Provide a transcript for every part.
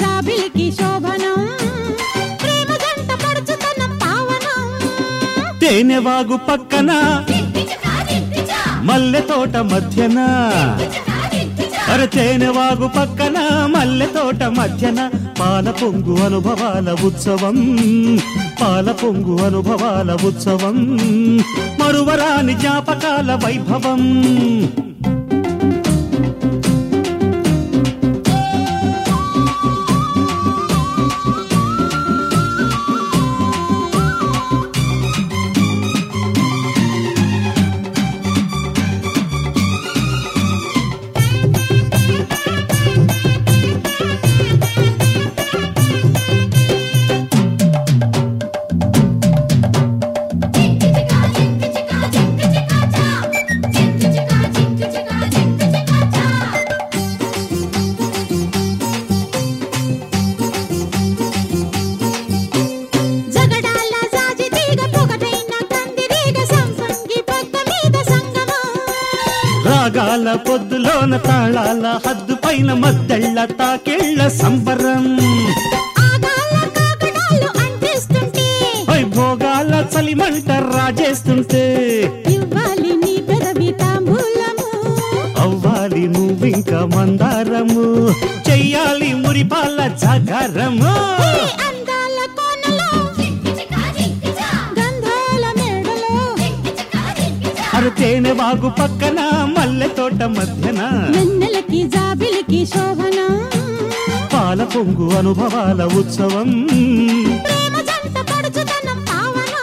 జాబిలికి శోభనం ప్రేమ జంట పడుచుతనం పావనం తేనెవాగు పక్కన మల్లె తోట మధ్యన అర తేనెవాగు పక్కన మల్లె తోట మధ్యన పాల పొంగు అనుభవాల ఉత్సవం పాల పొంగు అనుభవాల ఉత్సవం మరువరాని జ్ఞాపకాల వైభవం జగడాల జాజి తీగ పొగటైన కందిరీగ సంసంగి పక్క మీద సంగమం రాగాల పొద్దులోన తాళాల హద్దు పైన మద్దెళ్ళ తాకెళ్ళ సంబరం ఆగాల కాకడాలు అంటిస్తుంటే వైభోగాల చలిమంట రాజేస్తుంటే ఇవ్వాలి నీ పెదవి తాంబూలము అవ్వాలి నువ్వింక మందారము చెయ్యాలి మురిపాల జాగారము ఈ అందాల కోనలో గంధాల మేడలో అరు తేనె వాగు పక్కన మల్లె తోట మధ్యన వెన్నెలకి జాబిలికి శోభనం పాల పొంగు అనుభవాల ఉత్సవం ప్రేమ జంట పడుచుతనం పావనం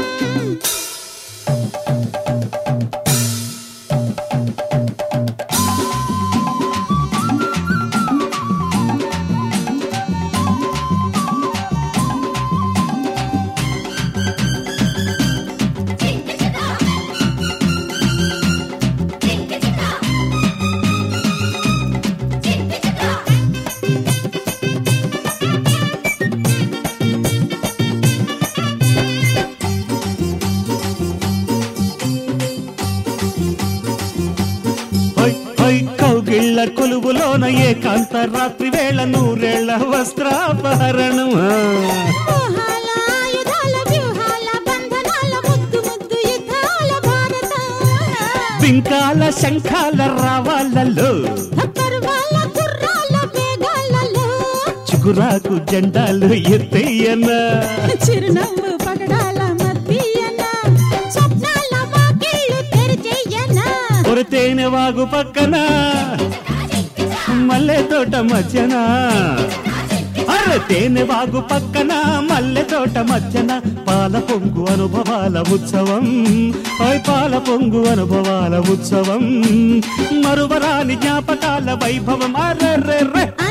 హై హై కౌగిళ్ళ కొలువులోన ఏకాంత రాత్రి వేళ నూరేళ్ల వస్త్రాపహరణం మోహాల ఆయుధాల వ్యూహాల బంధనాల ముద్దు ముద్దు యుద్ధాల భారతం బింకాల శంఖాల రావాలలో పర్వాల కుర్రాల వేగాలలో చిగురాకు జెండాలు ఎత్తయ్యనా చిరునవ్వు పగడాల మధ్యన స్వప్నాల వాకిళ్ళు తెరిచేయనా ఒక తేనె వాగు పక్కన మల్లె తోట మధ్యన అరే తేనె వాగు పక్కన మల్లె తోట మధ్యన పాల పొంగు అనుభవాల ఉత్సవం ఓయ్ పాల పొంగు అనుభవాల ఉత్సవం మరువరాని జ్ఞాపకాల వైభవం అర్రెర్రె